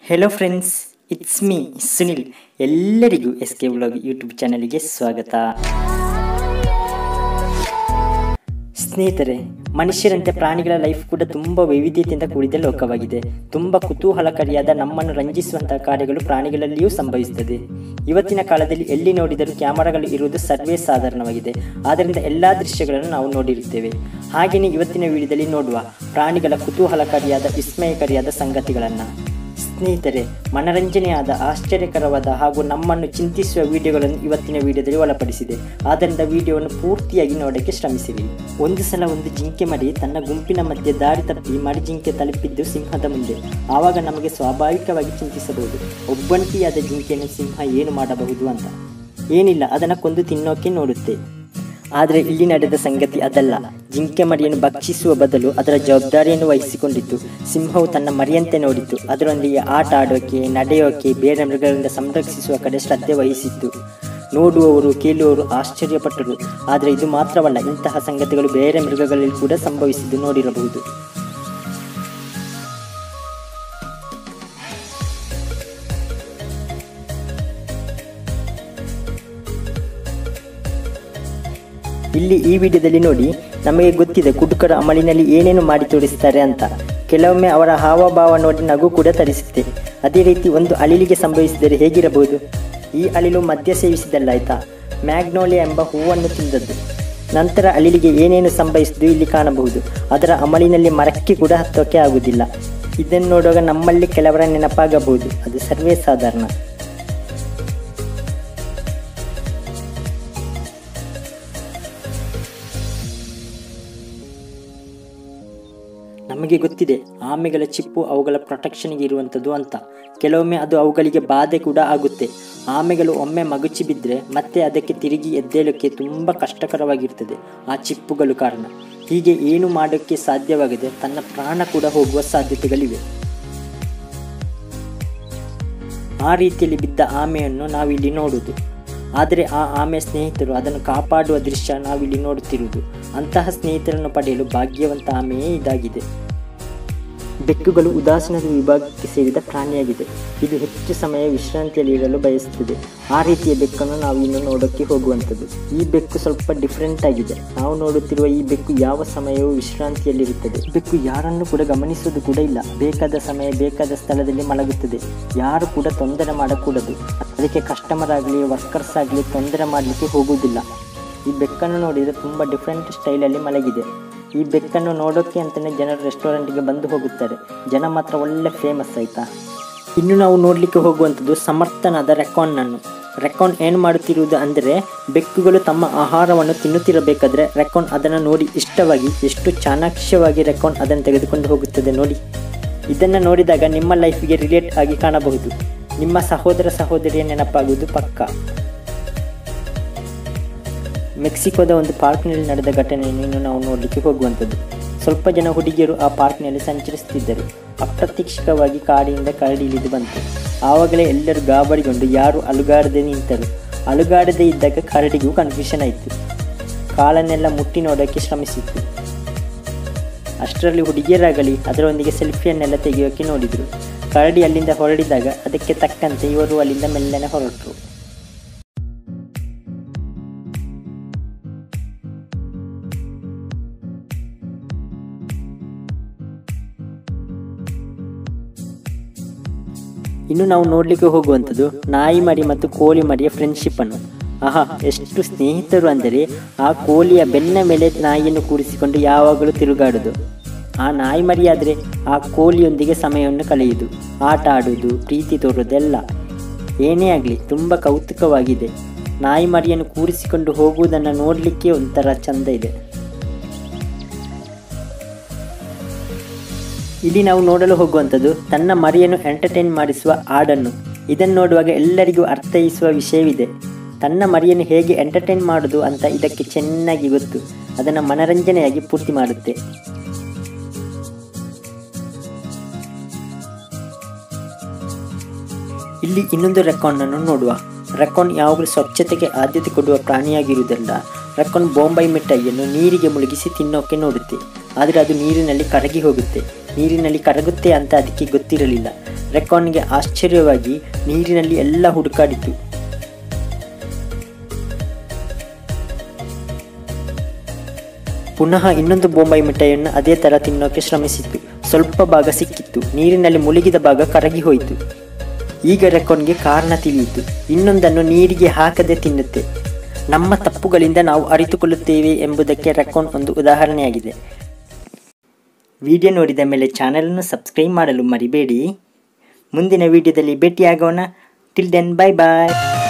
hello friends it's me Sunil ಎಲ್ಲರಿಗೂ ಎಸ್ K blog YouTube ಚಾನಲ್ಗೆ ಸ್ವಾಗತ ಸ್ನೇಹಿತರೆ ಮನುಷ್ಯರಂತೆ ಪ್ರಾಣಿಗಳ ಲೈಫ್ ಕೂಡ ತುಂಬ ವೈವಿಧ್ಯತೆಯಿಂದ ಕೂಡಿದ ಲೋಕವಾಗಿದೆ ತುಂಬ ಕುತೂಹಲಕಾರಿಯಾದ ನಮ್ಮನ್ನು ರಂಜಿಸುವಂತಹ ಕಾರ್ಯಗಳು ಪ್ರಾಣಿಗಳಲ್ಲಿಯೂ ಸಂಭವಿಸುತ್ತದೆ ಇವತ್ತಿನ ಕಾಲದಲ್ಲಿ ಎಲ್ಲಿ ನೋಡಿದರೂ ಕ್ಯಾಮರಾಗಳು ಇರುವುದು ಸರ್ವೇ ಸಾಧಾರಣವಾಗಿದೆ ಆದ್ದರಿಂದ ಎಲ್ಲ ದೃಶ್ಯಗಳನ್ನು ನಾವು ನೋಡಿರುತ್ತೇವೆ ಹಾಗೆಯೇ ಇವತ್ತಿನ ವಿಡಿಯೋದಲ್ಲಿ ನೋಡುವ ಪ್ರಾಣಿಗಳ ಕುತೂಹಲಕಾರಿಯಾದ ವಿಸ್ಮಯಕಾರಿಯಾದ ಸಂಗತಿಗಳನ್ನು ಸ್ನೇಹಿತರೆ ಮನರಂಜನೆಯಾದ ಆಶ್ಚರ್ಯಕರವಾದ ಹಾಗೂ ನಮ್ಮನ್ನು ಚಿಂತಿಸುವ ವಿಡಿಯೋಗಳನ್ನು ಇವತ್ತಿನ ವಿಡಿಯೋದಲ್ಲಿ ಒಳಪಡಿಸಿದೆ ಆದ್ದರಿಂದ ವಿಡಿಯೋವನ್ನು ಪೂರ್ತಿಯಾಗಿ ನೋಡೋಕ್ಕೆ ಶ್ರಮಿಸಿರಿ ಒಂದು ಸಲ ಒಂದು ಜಿಂಕೆ ಮರಿ ತನ್ನ ಗುಂಪಿನ ಮಧ್ಯೆ ದಾರಿ ತಪ್ಪಿ ಮರಿ ಜಿಂಕೆ ತಲುಪಿದ್ದು ಸಿಂಹದ ಮುಂದೆ ಆವಾಗ ನಮಗೆ ಸ್ವಾಭಾವಿಕವಾಗಿ ಚಿಂತಿಸಬಹುದು ಒಬ್ಬಂಟಿಯಾದ ಜಿಂಕೆಯನ್ನು ಸಿಂಹ ಏನು ಮಾಡಬಹುದು ಅಂತ ಏನಿಲ್ಲ ಅದನ್ನು ಕೊಂದು ತಿನ್ನೋಕೆ ನೋಡುತ್ತೆ ಆದರೆ ಇಲ್ಲಿ ನಡೆದ ಸಂಗತಿ ಅದಲ್ಲ ಜಿಂಕೆ ಮರಿಯನ್ನು ಭಕ್ಷಿಸುವ ಬದಲು ಅದರ ಜವಾಬ್ದಾರಿಯನ್ನು ವಹಿಸಿಕೊಂಡಿತ್ತು ಸಿಂಹವು ತನ್ನ ಮರಿಯಂತೆ ನೋಡಿತು ಅದರೊಂದಿಗೆ ಆಟ ಆಡೋಕೆ ನಡೆಯೋಕೆ ಬೇರೆ ಮೃಗಗಳಿಂದ ಸಂರಕ್ಷಿಸುವ ಕಡೆ ಶ್ರದ್ಧೆ ವಹಿಸಿತ್ತು ನೋಡುವವರು ಕೇಳುವವರು ಆಶ್ಚರ್ಯಪಟ್ಟರು ಆದರೆ ಇದು ಮಾತ್ರವಲ್ಲ ಇಂತಹ ಸಂಗತಿಗಳು ಬೇರೆ ಮೃಗಗಳಲ್ಲಿ ಕೂಡ ಸಂಭವಿಸಿದ್ದು ನೋಡಿರಬಹುದು ಇಲ್ಲಿ ಈ ವಿಡಿಯೋದಲ್ಲಿ ನೋಡಿ ನಮಗೆ ಗೊತ್ತಿದೆ ಕುಡುಕರ ಅಮಲಿನಲ್ಲಿ ಏನೇನು ಮಾಡಿ ತೋರಿಸ್ತಾರೆ ಅಂತ ಕೆಲವೊಮ್ಮೆ ಅವರ ಹಾವಭಾವ ನೋಡಿ ನಗು ಕೂಡ ತರಿಸುತ್ತೆ ಅದೇ ರೀತಿ ಒಂದು ಅಳಿಲಿಗೆ ಸಂಭವಿಸಿದರೆ ಹೇಗಿರಬಹುದು ಈ ಅಳಿಲು ಮದ್ಯ ಸೇವಿಸಿದಲ್ಲ ಆಯ್ತಾ ಮ್ಯಾಗ್ನೋಲಿಯಾ ಎಂಬ ಹೂವನ್ನು ತಿಂದದ್ದು ನಂತರ ಅಳಿಲಿಗೆ ಏನೇನು ಸಂಭವಿಸಿದ್ದು ಇಲ್ಲಿ ಕಾಣಬಹುದು ಅದರ ಅಮಲಿನಲ್ಲಿ ಮರಕ್ಕೆ ಕೂಡ ಹತ್ತೋಕೆ ಆಗುವುದಿಲ್ಲ ಇದನ್ನು ನೋಡುವಾಗ ನಮ್ಮಲ್ಲಿ ಕೆಲವರ ನೆನಪಾಗಬಹುದು ಅದು ಸರ್ವೇ ಸಾಧಾರಣ ನಮಗೆ ಗೊತ್ತಿದೆ ಆಮೆಗಳ ಚಿಪ್ಪು ಅವುಗಳ ಪ್ರೊಟೆಕ್ಷನ್ಗೆ ಇರುವಂಥದ್ದು ಅಂತ ಕೆಲವೊಮ್ಮೆ ಅದು ಅವುಗಳಿಗೆ ಬಾಧೆ ಕೂಡ ಆಗುತ್ತೆ ಆಮೆಗಳು ಒಮ್ಮೆ ಮಗುಚಿ ಬಿದ್ದರೆ ಮತ್ತೆ ಅದಕ್ಕೆ ತಿರುಗಿ ಎದ್ದೇಳೋಕ್ಕೆ ತುಂಬ ಕಷ್ಟಕರವಾಗಿರ್ತದೆ ಆ ಚಿಪ್ಪುಗಳು ಕಾರಣ ಹೀಗೆ ಏನು ಮಾಡೋಕ್ಕೆ ಸಾಧ್ಯವಾಗದೆ ತನ್ನ ಪ್ರಾಣ ಕೂಡ ಹೋಗುವ ಸಾಧ್ಯತೆಗಳಿವೆ ಆ ರೀತಿಯಲ್ಲಿ ಬಿದ್ದ ಆಮೆಯನ್ನು ನಾವಿಲ್ಲಿ ನೋಡುವುದು ಆದರೆ ಆ ಆಮೆ ಸ್ನೇಹಿತರು ಅದನ್ನು ಕಾಪಾಡುವ ದೃಶ್ಯ ನಾವಿಲ್ಲಿ ನೋಡುತ್ತಿರುವುದು ಅಂತಹ ಸ್ನೇಹಿತರನ್ನು ಪಡೆಯಲು ಭಾಗ್ಯವಂತ ಆಮೆಯೇ ಇದಾಗಿದೆ ಬೆಕ್ಕುಗಳು ಉದಾಸೀನದ ವಿಭಾಗಕ್ಕೆ ಸೇರಿದ ಪ್ರಾಣಿಯಾಗಿದೆ ಇದು ಹೆಚ್ಚು ಸಮಯ ವಿಶ್ರಾಂತಿಯಲ್ಲಿ ಇರಲು ಬಯಸುತ್ತದೆ ಆ ರೀತಿಯ ಬೆಕ್ಕನ್ನು ನಾವು ಇನ್ನು ನೋಡೋಕ್ಕೆ ಹೋಗುವಂಥದ್ದು ಈ ಬೆಕ್ಕು ಸ್ವಲ್ಪ ಡಿಫ್ರೆಂಟ್ ಆಗಿದೆ ನಾವು ನೋಡುತ್ತಿರುವ ಈ ಬೆಕ್ಕು ಯಾವ ಸಮಯವೂ ವಿಶ್ರಾಂತಿಯಲ್ಲಿರುತ್ತದೆ ಬೆಕ್ಕು ಯಾರನ್ನು ಕೂಡ ಗಮನಿಸುವುದು ಕೂಡ ಇಲ್ಲ ಬೇಕಾದ ಸಮಯ ಬೇಕಾದ ಸ್ಥಳದಲ್ಲಿ ಮಲಗುತ್ತದೆ ಯಾರು ಕೂಡ ತೊಂದರೆ ಮಾಡಕೂಡದು ಅದಕ್ಕೆ ಕಸ್ಟಮರ್ ಆಗಲಿ ವರ್ಕರ್ಸ್ ಆಗಲಿ ತೊಂದರೆ ಮಾಡಲಿಕ್ಕೆ ಹೋಗುವುದಿಲ್ಲ ಈ ಬೆಕ್ಕನ್ನು ನೋಡಿದರೆ ತುಂಬ ಡಿಫ್ರೆಂಟ್ ಸ್ಟೈಲಲ್ಲಿ ಮಲಗಿದೆ ಈ ಬೆಕ್ಕನ್ನು ನೋಡೋಕ್ಕೆ ಅಂತಲೇ ಜನರು ರೆಸ್ಟೋರೆಂಟ್ಗೆ ಬಂದು ಹೋಗುತ್ತಾರೆ ಜನ ಮಾತ್ರ ಒಳ್ಳೆ ಫೇಮಸ್ ಆಯಿತಾ ಇನ್ನು ನಾವು ನೋಡಲಿಕ್ಕೆ ಹೋಗುವಂಥದ್ದು ಸಮರ್ಥನಾದ ರೆಕಾನ್ನನ್ನು ರೆಕಾನ್ ಏನು ಮಾಡುತ್ತಿರುವುದು ಅಂದರೆ ಬೆಕ್ಕುಗಳು ತಮ್ಮ ಆಹಾರವನ್ನು ತಿನ್ನುತ್ತಿರಬೇಕಾದ್ರೆ ರೆಕಾನ್ ಅದನ್ನು ನೋಡಿ ಇಷ್ಟವಾಗಿ ಎಷ್ಟು ಚಾಣಾಕ್ಷವಾಗಿ ರೆಕಾನ್ ಅದನ್ನು ತೆಗೆದುಕೊಂಡು ಹೋಗುತ್ತದೆ ನೋಡಿ ಇದನ್ನು ನೋಡಿದಾಗ ನಿಮ್ಮ ಲೈಫಿಗೆ ರಿಲೇಟ್ ಆಗಿ ಕಾಣಬಹುದು ನಿಮ್ಮ ಸಹೋದರ ಸಹೋದರಿಯ ನೆನಪಾಗುವುದು ಪಕ್ಕ ಮೆಕ್ಸಿಕೋದ ಒಂದು ಪಾರ್ಕ್ನಲ್ಲಿ ನಡೆದ ಘಟನೆಯನ್ನು ಇನ್ನು ನಾವು ನೋಡಲಿಕ್ಕೆ ಹೋಗುವಂಥದ್ದು ಸ್ವಲ್ಪ ಜನ ಹುಡುಗಿಯರು ಆ ಪಾರ್ಕ್ನಲ್ಲಿ ಸಂಚರಿಸುತ್ತಿದ್ದರು ಅಪ್ರತ್ಯಕ್ಷವಾಗಿ ಕಾಡಿನಿಂದ ಕರಡಿ ಇಳಿದು ಬಂತು ಆವಾಗಲೇ ಎಲ್ಲರೂ ಗಾಬರಿಗೊಂಡು ಯಾರು ಅಲುಗಾಡದೆ ನಿಂತರು ಅಲುಗಾಡದೆ ಇದ್ದಾಗ ಕರಡಿಗೂ ಕನ್ಫ್ಯೂಷನ್ ಆಯಿತು ಕಾಲನ್ನೆಲ್ಲ ಮುಟ್ಟಿ ನೋಡೋಕ್ಕೆ ಶ್ರಮಿಸಿತ್ತು ಅಷ್ಟರಲ್ಲಿ ಹುಡುಗಿಯರಾಗಲಿ ಅದರೊಂದಿಗೆ ಸೆಲ್ಫಿಯನ್ನೆಲ್ಲ ತೆಗೆಯೋಕೆ ನೋಡಿದರು ಕರಡಿ ಅಲ್ಲಿಂದ ಹೊರಡಿದಾಗ ಅದಕ್ಕೆ ತಕ್ಕಂತೆ ಇವರು ಅಲ್ಲಿಂದ ಮೆಲ್ಲನೆ ಹೊರಟರು ಇನ್ನು ನಾವು ನೋಡಲಿಕ್ಕೆ ಹೋಗುವಂಥದ್ದು ನಾಯಿ ಮರಿ ಮತ್ತು ಕೋಳಿ ಮರಿಯ ಫ್ರೆಂಡ್ಶಿಪ್ ಅನ್ನು ಆಹಾ ಎಷ್ಟು ಸ್ನೇಹಿತರು ಅಂದರೆ ಆ ಕೋಳಿಯ ಬೆನ್ನ ಮೇಲೆ ನಾಯಿಯನ್ನು ಕೂರಿಸಿಕೊಂಡು ಯಾವಾಗಲೂ ತಿರುಗಾಡುದು ಆ ನಾಯಿ ಮರಿಯಾದರೆ ಆ ಕೋಳಿಯೊಂದಿಗೆ ಸಮಯವನ್ನು ಕಳೆಯುವುದು ಆಟ ಆಡುವುದು ಪ್ರೀತಿ ತೋರುವುದೆಲ್ಲ ಏನೇ ಆಗಲಿ ತುಂಬ ಕೌತುಕವಾಗಿದೆ ನಾಯಿ ಮರಿಯನ್ನು ಕೂರಿಸಿಕೊಂಡು ಹೋಗುವುದನ್ನು ನೋಡಲಿಕ್ಕೆ ಒಂಥರ ಚಂದ ಇದೆ ಇಲ್ಲಿ ನಾವು ನೋಡಲು ಹೋಗುವಂಥದ್ದು ತನ್ನ ಮರಿಯನ್ನು ಎಂಟರ್ಟೈನ್ ಮಾಡಿಸುವ ಹಾಡನ್ನು ಇದನ್ನು ನೋಡುವಾಗ ಎಲ್ಲರಿಗೂ ಅರ್ಥೈಸುವ ವಿಷಯವಿದೆ ತನ್ನ ಮರಿಯನ್ನು ಹೇಗೆ ಎಂಟರ್ಟೈನ್ ಮಾಡೋದು ಅಂತ ಇದಕ್ಕೆ ಚೆನ್ನಾಗಿ ಗೊತ್ತು ಅದನ್ನು ಮನರಂಜನೆಯಾಗಿ ಪೂರ್ತಿ ಮಾಡುತ್ತೆ ಇಲ್ಲಿ ಇನ್ನೊಂದು ರೆಕಾರ್ಡನ್ನು ನೋಡುವ ರೆಕಾನ್ ಯಾವಾಗಲೂ ಸ್ವಚ್ಛತೆಗೆ ಆದ್ಯತೆ ಕೊಡುವ ಪ್ರಾಣಿಯಾಗಿರುವುದರಿಂದ ರೆಕಾನ್ ಬೊಂಬೈ ಮಿಠಾಯಿಯನ್ನು ನೀರಿಗೆ ಮುಳುಗಿಸಿ ತಿನ್ನೋಕೆ ನೋಡುತ್ತೆ ಆದರೆ ಅದು ನೀರಿನಲ್ಲಿ ಕರಗಿ ಹೋಗುತ್ತೆ ನೀರಿನಲ್ಲಿ ಕರಗುತ್ತೆ ಅಂತ ಅದಕ್ಕೆ ಗೊತ್ತಿರಲಿಲ್ಲ ರೆಕಾನ್ಗೆ ಆಶ್ಚರ್ಯವಾಗಿ ನೀರಿನಲ್ಲಿ ಎಲ್ಲ ಹುಡುಕಾಡಿತು ಪುನಃ ಇನ್ನೊಂದು ಬೊಂಬೈ ಮಿಠಾಯಿಯನ್ನು ಅದೇ ಥರ ತಿನ್ನೋಕೆ ಶ್ರಮಿಸಿತ್ತು ಸ್ವಲ್ಪ ಭಾಗ ಸಿಕ್ಕಿತ್ತು ನೀರಿನಲ್ಲಿ ಮುಳುಗಿದ ಭಾಗ ಕರಗಿ ಹೋಯಿತು ಈಗ ರೆಕಾನ್ಗೆ ಕಾರಣ ತಿಳಿಯಿತು ಇನ್ನೊಂದನ್ನು ನೀರಿಗೆ ಹಾಕದೆ ತಿನ್ನುತ್ತೆ ನಮ್ಮ ತಪ್ಪುಗಳಿಂದ ನಾವು ಅರಿತುಕೊಳ್ಳುತ್ತೇವೆ ಎಂಬುದಕ್ಕೆ ರೆಕಾನ್ ಒಂದು ಉದಾಹರಣೆಯಾಗಿದೆ ವಿಡಿಯೋ ನೋಡಿದ ಮೇಲೆ ಚಾನಲನ್ನು ಸಬ್ಸ್ಕ್ರೈಬ್ ಮಾಡಲು ಮರಿಬೇಡಿ ಮುಂದಿನ ವಿಡಿಯೋದಲ್ಲಿ ಭೇಟಿಯಾಗೋಣ ಟಿಲ್ ದೆನ್ ಬೈ ಬಾಯ್